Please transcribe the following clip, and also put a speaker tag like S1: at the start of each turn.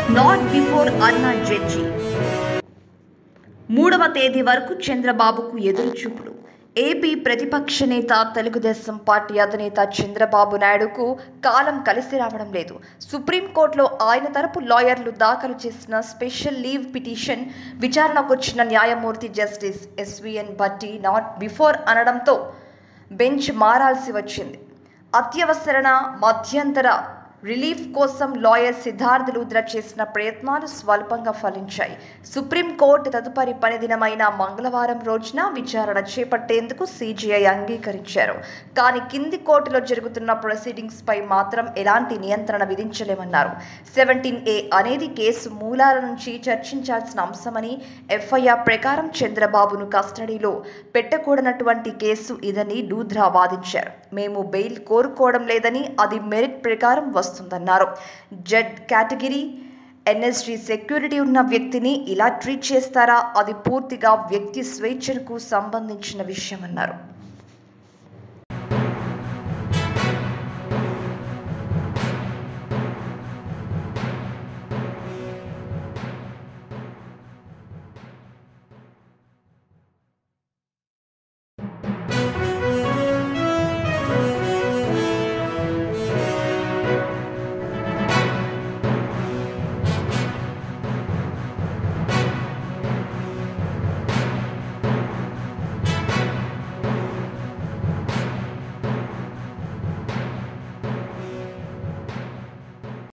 S1: not before అన్న judge మూడవ తేదీ వరకు చంద్రబాబుకు ఎదురుచూపులు ఏపీ ప్రతిపక్ష నేత తెలుగుదేశం పార్టీ అధినేత చంద్రబాబు నాయుడుకు కాలం కలిసి రావడం లేదు సుప్రీంకోర్టులో ఆయన తరపు లాయర్లు దాఖలు చేసిన స్పెషల్ లీవ్ పిటిషన్ విచారణకొచ్చిన న్యాయమూర్తి justice S V N Bhatti not before అనడంతో బెంచ్ మారాల్సి వచ్చింది అత్యవసరణ మధ్యంతర రిలీఫ్ కోసం లాయర్ సిద్ధార్థ్ లూద్ర చేసిన ప్రయత్నాలు స్వల్పంగా ఫలించాయి సుప్రీంకోర్టు తదుపరి పని దినమైన మంగళవారం రోజున విచారణ చేపట్టేందుకు సిజిఐ అంగీకరించారు కానీ కింది కోర్టులో జరుగుతున్న ప్రొసీడింగ్స్ పై మాత్రం ఎలాంటి నియంత్రణ విధించలేమన్నారు సెవెంటీన్ ఏ అనేది కేసు మూలాల నుంచి చర్చించాల్సిన అంశమని ఎఫ్ఐఆర్ ప్రకారం చంద్రబాబును కస్టడీలో పెట్టకూడనటువంటి కేసు ఇదని లూద్రా వాదించారు మేము బెయిల్ కోరుకోవడం లేదని అది మెరిట్ ప్రకారం వస్తుందన్నారు జెడ్ కేటగిరీ ఎన్ఎస్జీ సెక్యూరిటీ ఉన్న వ్యక్తిని ఇలా ట్రీట్ చేస్తారా అది పూర్తిగా వ్యక్తి స్వేచ్ఛకు సంబంధించిన విషయమన్నారు